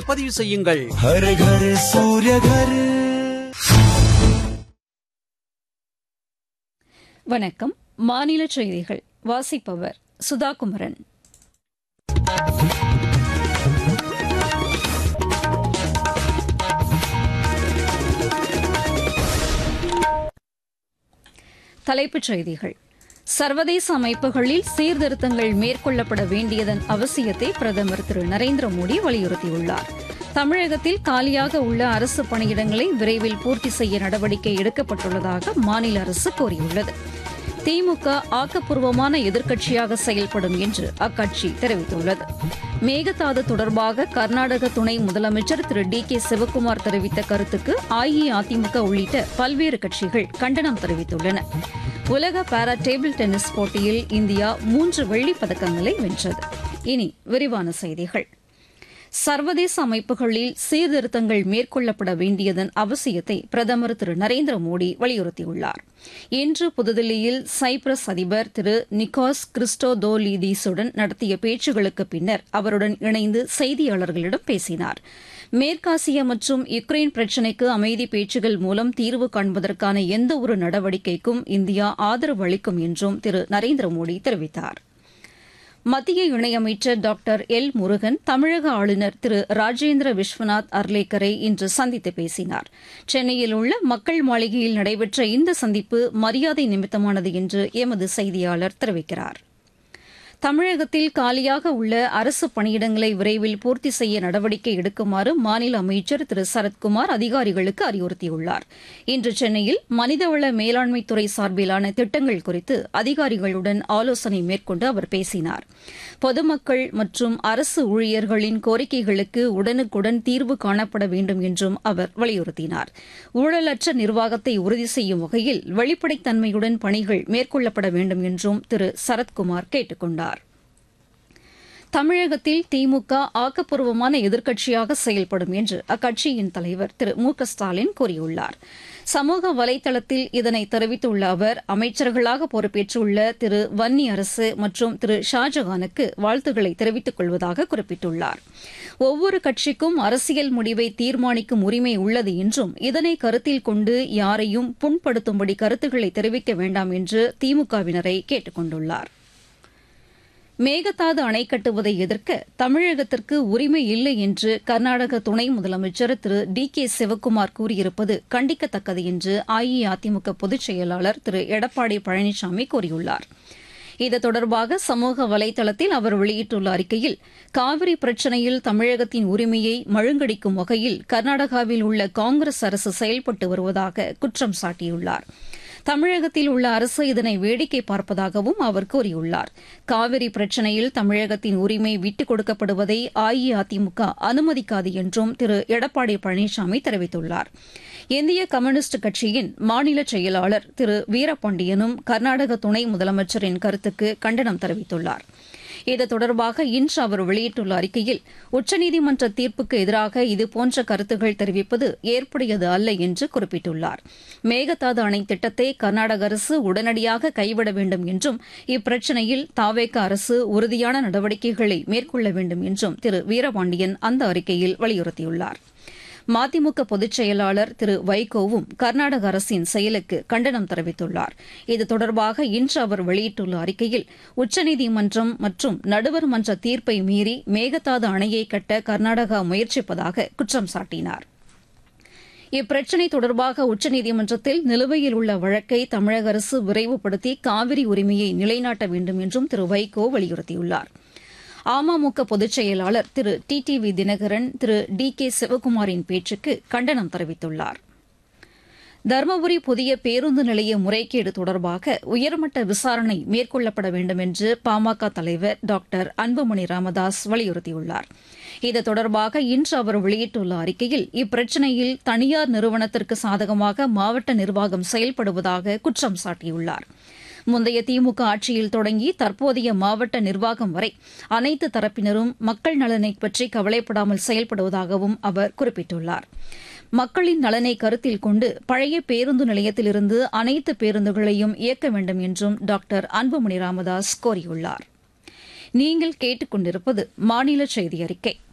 இணையதளத்தில் பதிவு செய்யுங்கள் हर घर सूर्य घर வணக்கம் மாநில செய்திகள் வாசிப்பவர் சுதாகுமரன் தலைப்புச் செய்திகள் சர்வதேச அமைப்புகளில் சீர்திருத்தங்கள் மேற்கொள்ளப்பட வேண்டியதன் அவசியத்தை பிரதமர் திரு நரேந்திர மோடி வலியுறுத்தியுள்ளார் தமிழகத்தில் காலியாக உள்ள அரசு பணியிடங்களை விரைவில் பூர்த்தி செய்ய நடவடிக்கை எடுக்கப்பட்டுள்ளதாக மாநில அரசு கூறியுள்ளது திமுக ஆக்கப்பூர்வமான எதிர்க்கட்சியாக செயல்படும் என்று அக்கட்சி தெரிவித்துள்ளது மேகதாது தொடர்பாக கர்நாடக துணை முதலமைச்சர் திரு டி கே சிவக்குமார் தெரிவித்த கருத்துக்கு அஇஅதிமுக உள்ளிட்ட பல்வேறு கட்சிகள் கண்டனம் தெரிவித்துள்ளன உலக பாரா டேபிள் டென்னிஸ் போட்டியில் இந்தியா மூன்று வெள்ளிப் பதக்கங்களை வென்றது இனி விரிவான செய்திகள் சர்வதேச அமைப்புகளில் சீர்திருத்தங்கள் மேற்கொள்ளப்பட வேண்டியதன் அவசியத்தை பிரதமர் திரு நரேந்திர மோடி வலியுறுத்தியுள்ளார் இன்று புதுதில்லியில் சைப்ரஸ் அதிபர் திரு நிக்கோஸ் கிறிஸ்டோதோலிதீஸுடன் நடத்திய பேச்சுகளுக்கு பின்னர் அவருடன் இணைந்து செய்தியாளர்களிடம் பேசினார் மேற்காசிய மற்றும் யுக்ரைன் பிரச்சினைக்கு அமைதி பேச்சுகள் மூலம் தீர்வு காண்பதற்கான எந்த ஒரு நடவடிக்கைக்கும் இந்தியா ஆதரவு அளிக்கும் என்றும் திரு நரேந்திர மோடி தெரிவித்தாா் மத்திய இணையமைச்சர் டாக்டர் எல் முருகன் தமிழக ஆளுநர் திரு ராஜேந்திர விஸ்வநாத் அர்லேக்கரை இன்று சந்தித்து பேசினார் சென்னையில் உள்ள மக்கள் மாளிகையில் நடைபெற்ற இந்த சந்திப்பு மரியாதை நிமித்தமானது என்று எமது செய்தியாளர் தெரிவிக்கிறார் தமிழகத்தில் காலியாக உள்ள அரசு பணியிடங்களை விரைவில் பூர்த்தி செய்ய நடவடிக்கை எடுக்குமாறு மாநில அமைச்சர் திரு சரத்குமார் அதிகாரிகளுக்கு அறிவுறுத்தியுள்ளார் இன்று சென்னையில் மனிதவள மேலாண்மைத்துறை சார்பிலான திட்டங்கள் குறித்து அதிகாரிகளுடன் ஆலோசனை மேற்கொண்டு அவர் பேசினார் பொதுமக்கள் மற்றும் அரசு ஊழியர்களின் கோரிக்கைகளுக்கு உடனுக்குடன் தீர்வு காணப்பட வேண்டும் என்றும் அவர் வலியுறுத்தினார் ஊழலற்ற நிர்வாகத்தை உறுதி செய்யும் வகையில் வெளிப்படைத்தன்மையுடன் பணிகள் மேற்கொள்ளப்பட வேண்டும் என்றும் திரு சரத்குமார் கேட்டுக் கொண்டார் தமிழகத்தில் திமுக ஆக்கப்பூர்வமான எதிர்க்கட்சியாக செயல்படும் என்று அக்கட்சியின் தலைவர் திரு மு க ஸ்டாலின் கூறியுள்ளார் சமூக வலைதளத்தில் இதனை தெரிவித்துள்ள அவர் அமைச்சர்களாக பொறுப்பேற்றுள்ள திரு வன்னி அரசு மற்றும் திரு ஷாஜகானுக்கு வாழ்த்துக்களை தெரிவித்துக் கொள்வதாக குறிப்பிட்டுள்ளார் ஒவ்வொரு கட்சிக்கும் அரசியல் முடிவை தீர்மானிக்கும் உரிமை உள்ளது என்றும் இதனை கருத்தில் கொண்டு யாரையும் புண்படுத்தும்படி கருத்துக்களை தெரிவிக்க வேண்டாம் என்று திமுகவினரை கேட்டுக் கொண்டுள்ளாா் மேகதாது அணை கட்டுவதை எதிர்க்க தமிழகத்திற்கு உரிமை இல்லை என்று கர்நாடக துணை முதலமைச்சர் திரு டி கே சிவக்குமார் கூறியிருப்பது கண்டிக்கத்தக்கது என்று அஇஅதிமுக பொதுச் செயலாளர் திரு எடப்பாடி பழனிசாமி கூறியுள்ளார் இது தொடர்பாக சமூக வலைதளத்தில் அவர் வெளியிட்டுள்ள அறிக்கையில் காவிரி பிரச்சினையில் தமிழகத்தின் உரிமையை மழுங்கடிக்கும் வகையில் கர்நாடகாவில் உள்ள காங்கிரஸ் அரசு செயல்பட்டு வருவதாக குற்றம் சாட்டியுள்ளாா் தமிழகத்தில் உள்ள அரசு இதனை வேடிக்கை பார்ப்பதாகவும் அவர் கூறியுள்ளார் காவிரி பிரச்சினையில் தமிழகத்தின் உரிமை விட்டுக் கொடுக்கப்படுவதை அஇஅதிமுக அனுமதிக்காது என்றும் திரு எடப்பாடி பழனிசாமி தெரிவித்துள்ளார் இந்திய கம்யூனிஸ்ட் கட்சியின் மாநில செயலாளர் திரு வீரபாண்டியனும் கர்நாடக துணை முதலமைச்சரின் கருத்துக்கு கண்டனம் தெரிவித்துள்ளார் இது தொடர்பாக இன்று அவர் வெளியிட்டுள்ள அறிக்கையில் உச்சநீதிமன்ற தீர்ப்புக்கு எதிராக இதுபோன்ற கருத்துகள் தெரிவிப்பது ஏற்புடையது அல்ல என்று குறிப்பிட்டுள்ளார் மேகதாது அணை திட்டத்தை கர்நாடக அரசு உடனடியாக கைவிட வேண்டும் என்றும் இப்பிரச்சினையில் தாவேக அரசு உறுதியான நடவடிக்கைகளை மேற்கொள்ள வேண்டும் என்றும் திரு வீரபாண்டியன் அந்த அறிக்கையில் வலியுறுத்தியுள்ளாா் மதிமுக பொதுச் செயலாளர் திரு வைகோவும் கர்நாடக அரசின் செயலுக்கு கண்டனம் தெரிவித்துள்ளார் இது தொடர்பாக இன்று அவர் வெளியிட்டுள்ள அறிக்கையில் உச்சநீதிமன்றம் மற்றும் நடுவர் மன்ற தீர்ப்பை மீறி மேகதாது அணையை கட்ட கர்நாடகா முயற்சிப்பதாக குற்றம் சாட்டினார் இப்பிரச்சினை தொடர்பாக உச்சநீதிமன்றத்தில் நிலுவையில் உள்ள வழக்கை தமிழக அரசு விரைவுபடுத்தி காவிரி உரிமையை நிலைநாட்ட வேண்டும் என்றும் திரு வைகோ வலியுறுத்தியுள்ளாா் அமமுக பொதுச் செயலாளர் திரு டி டி வி தினகரன் திரு டி கே சிவக்குமாரின் பேச்சுக்கு கண்டனம் தெரிவித்துள்ளார் தருமபுரி புதிய பேருந்து நிலைய முறைகேடு தொடர்பாக உயர்மட்ட விசாரணை மேற்கொள்ளப்பட வேண்டும் என்று பாமக தலைவர் டாக்டர் அன்புமணி ராமதாஸ் வலியுறுத்தியுள்ளார் இது தொடர்பாக இன்று அவர் வெளியிட்டுள்ள அறிக்கையில் இப்பிரச்சினையில் தனியார் நிறுவனத்திற்கு சாதகமாக மாவட்ட நிர்வாகம் செயல்படுவதாக குற்றம் சாட்டியுள்ளாா் முந்தைய திமுக ஆட்சியில் தொடங்கி தற்போதைய மாவட்ட நிர்வாகம் வரை அனைத்து தரப்பினரும் மக்கள் நலனை பற்றி கவலைப்படாமல் செயல்படுவதாகவும் அவர் குறிப்பிட்டுள்ளார் மக்களின் நலனை கருத்தில் கொண்டு பழைய பேருந்து நிலையத்திலிருந்து அனைத்து பேருந்துகளையும் இயக்க வேண்டும் என்றும் டாக்டர் அன்புமணி ராமதாஸ் கோரியுள்ளார் நீங்கள் கேட்டுக்கொண்டிருப்பது மாநில செய்தி அறிக்கை